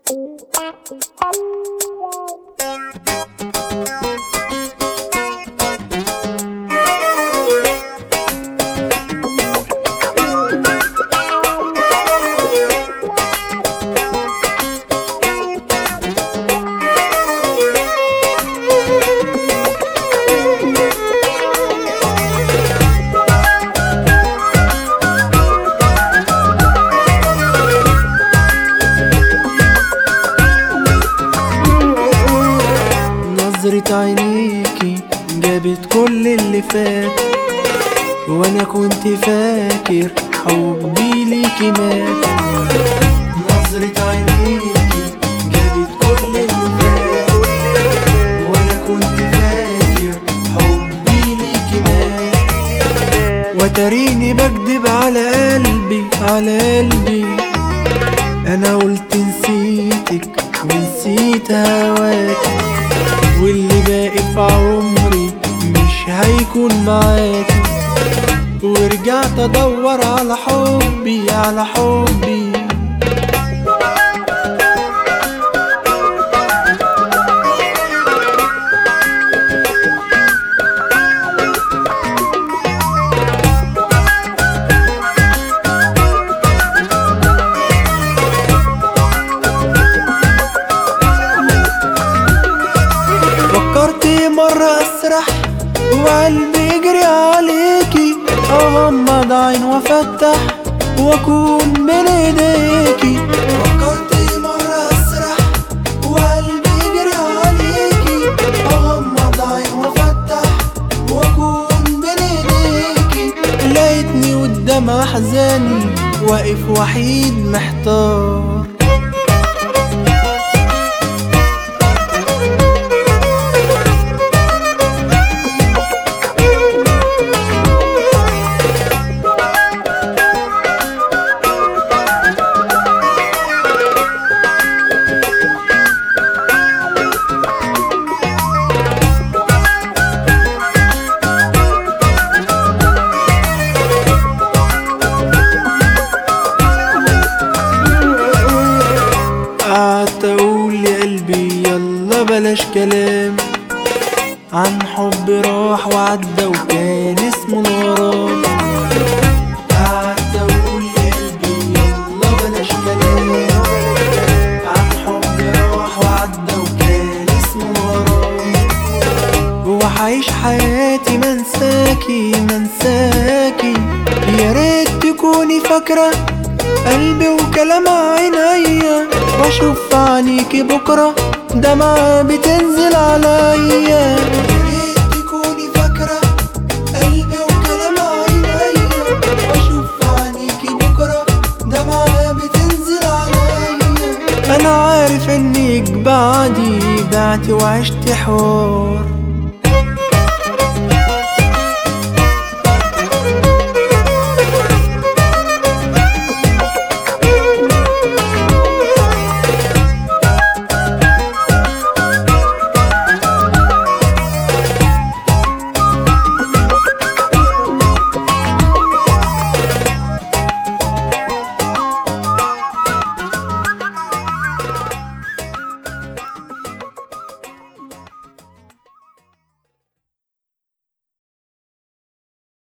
نظرة عينيكي جابت كل اللي فات وانا كنت فاكر حبي ليكي مات نظرة عينيكي جابت كل اللي فات وانا كنت فاكر حبي ليكي مات وتريني بكدب على قلبي على قلبي انا قلت نسيتك ونسيت هواكي واللي باقي في عمري مش هيكون معاكي ورجعت ادور على حبي على حبي فكرت مرة اسرح وقلبي يجري عليكي اغمض عين وافتح واكون بين ايديكي فكرت مرة اسرح وقلبي يجري عليكي اغمض عين وافتح واكون بين ايديكي لقيتني قدام احزاني واقف وحيد محتار قعدت اقول لقلبي يلا بلاش كلام عن حب راح وعدى وكان اسمه الغرام قعدت اقول لقلبي يلا بلاش كلام عن حب راح وعدى وكان اسمه الغرام وحعيش حياتي منساكي منساكي يا ريت تكوني فاكرة قلبي وكلام عينيا واشوف في عينيكي بكرة دمعة بتنزل عليا يا ريت تكوني فاكرة قلبي وكلام عينيا واشوف في عينيكي بكرة دمعة بتنزل عليا انا عارف انك بعدي بعتي وعشت حوار